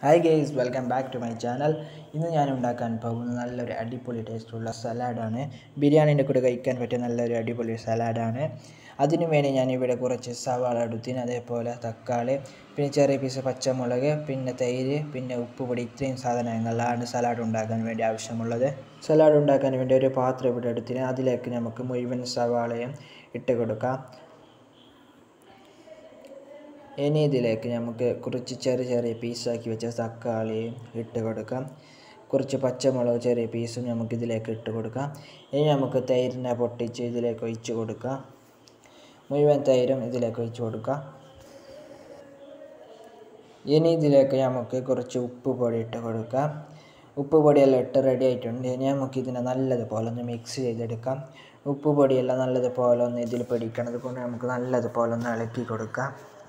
hi guys welcome back to my channel ഇന്ന് ഞാൻ ഉണ്ടാക്കാൻ പോകുന്നത് നല്ലൊരു അടിപൊളി ടേസ്റ്റുള്ള സലാഡാണ് ബിരിയാണീൻ്റെ കൂടെ കഴിക്കാൻ പറ്റിയ നല്ലൊരു അടിപൊളി സലാഡാണ് അതിനു വേണ്ടി ഞാൻ ഇവിടെ കുറച്ച് സവാള എടുത്തിന് അതേപോലെ തക്കാളി പിന്നെ ചെറിയ പീസ് പച്ചമുളക് പിന്നെ തൈര് പിന്നെ ഉപ്പുപൊടി ഇത്രയും സാധനങ്ങളാണ് സലാഡ് ഉണ്ടാക്കാൻ വേണ്ടി ആവശ്യമുള്ളത് സലാഡ് ഉണ്ടാക്കാൻ വേണ്ടി ഒരു പാത്രം ഇവിടെ എടുത്തിന് അതിലേക്ക് നമുക്ക് മുഴുവൻ സവാളയും ഇട്ട് കൊടുക്കാം ഇനി ഇതിലേക്ക് നമുക്ക് കുറച്ച് ചെറിയ ചെറിയ പീസാക്കി വെച്ച തക്കാളി ഇട്ട് കൊടുക്കാം കുറച്ച് പച്ചമുളക് ചെറിയ പീസും നമുക്ക് ഇതിലേക്ക് ഇട്ട് കൊടുക്കാം ഇനി നമുക്ക് തൈരിനെ പൊട്ടിച്ച് ഇതിലേക്ക് ഒഴിച്ച് കൊടുക്കാം മുഴുവൻ തൈരും ഇതിലേക്ക് ഒഴിച്ച് കൊടുക്കാം ഇനി ഇതിലേക്ക് നമുക്ക് കുറച്ച് ഉപ്പ് പൊടി ഇട്ട് കൊടുക്കാം ഉപ്പ് പൊടിയെല്ലാം ഇട്ട് റെഡി ആയിട്ടുണ്ട് ഇനി നമുക്ക് ഇതിനെ നല്ലതുപോലെ ഒന്ന് മിക്സ് ചെയ്തെടുക്കാം ഉപ്പ് പൊടിയെല്ലാം നല്ലതുപോലെ ഒന്ന് ഇതിൽ പിടിക്കണത് കൊണ്ട് നമുക്ക് നല്ലതുപോലെ ഒന്ന് ഇളക്കി കൊടുക്കാം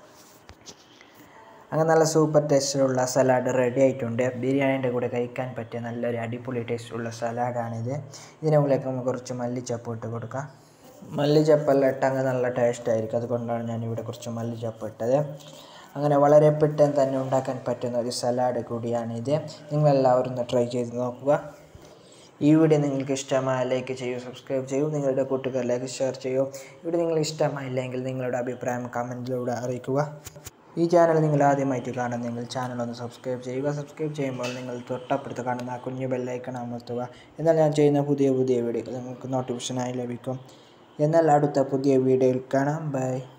അങ്ങനെ നല്ല സൂപ്പർ ടേസ്റ്റിലുള്ള സലാഡ് റെഡി ആയിട്ടുണ്ട് ബിരിയാണീൻ്റെ കൂടെ കഴിക്കാൻ പറ്റിയ നല്ലൊരു അടിപൊളി ടേസ്റ്റുള്ള സലാഡാണിത് ഇതിന് മുകളിലേക്ക് നമുക്ക് കുറച്ച് മല്ലിച്ചപ്പ് ഇട്ട് കൊടുക്കാം മല്ലിച്ചപ്പെല്ലാം ഇട്ട് അങ്ങനെ നല്ല ടേസ്റ്റ് ആയിരിക്കും അതുകൊണ്ടാണ് ഞാനിവിടെ കുറച്ച് മല്ലിച്ചപ്പ് ഇട്ടത് അങ്ങനെ വളരെ പെട്ടെന്ന് തന്നെ ഉണ്ടാക്കാൻ പറ്റുന്ന ഒരു സലാഡ് കൂടിയാണിത് നിങ്ങളെല്ലാവരും ഒന്ന് ട്രൈ ചെയ്ത് നോക്കുക ഈ വീഡിയോ നിങ്ങൾക്ക് ഇഷ്ടമായ ലൈക്ക് ചെയ്യൂ സബ്സ്ക്രൈബ് ചെയ്യൂ നിങ്ങളുടെ കൂട്ടുകാരിലേക്ക് ഷെയർ ചെയ്യൂ ഇവിടെ നിങ്ങൾ ഇഷ്ടമായില്ലെങ്കിൽ നിങ്ങളുടെ അഭിപ്രായം കമൻറ്റിലൂടെ അറിയിക്കുക ഈ ചാനൽ നിങ്ങൾ ആദ്യമായിട്ട് കാണുന്നെങ്കിൽ ചാനൽ ഒന്ന് സബ്സ്ക്രൈബ് ചെയ്യുക സബ്സ്ക്രൈബ് ചെയ്യുമ്പോൾ നിങ്ങൾ തൊട്ടപ്പുറത്ത് കാണുന്ന ആ കുഞ്ഞു ബെല്ലൈക്കൺ അമർത്തുക എന്നാൽ ഞാൻ ചെയ്യുന്ന പുതിയ പുതിയ വീഡിയോ നിങ്ങൾക്ക് നോട്ടിഫിക്കേഷനായി ലഭിക്കും എന്നാൽ അടുത്ത പുതിയ വീഡിയോയിൽ കാണാം ബൈ